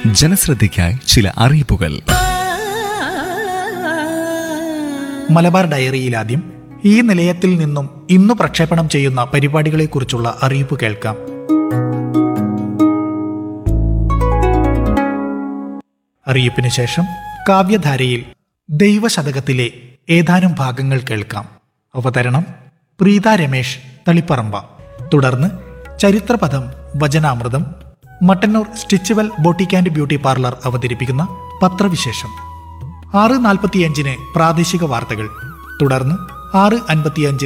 ജനശ്രദ്ധയ്ക്കായി ചില അറിയിപ്പുകൾ മലബാർ ഡയറിയിൽ ആദ്യം ഈ നിലയത്തിൽ നിന്നും ഇന്നു പ്രക്ഷേപണം ചെയ്യുന്ന പരിപാടികളെക്കുറിച്ചുള്ള അറിയിപ്പ് കേൾക്കാം അറിയിപ്പിന് ശേഷം കാവ്യധാരയിൽ ദൈവശതകത്തിലെ ഏതാനും ഭാഗങ്ങൾ കേൾക്കാം അവതരണം പ്രീത രമേശ് തളിപ്പറമ്പ തുടർന്ന് ചരിത്രപദം വചനാമൃതം Mattannur Stitchwell boutique and beauty parlour അവതരിപ്പിക്കുന്ന പത്രവിശേഷം ആറ് നാൽപ്പത്തിയഞ്ചിന് പ്രാദേശിക വാർത്തകൾ തുടർന്ന് ആറ് അൻപത്തിയഞ്ചിന്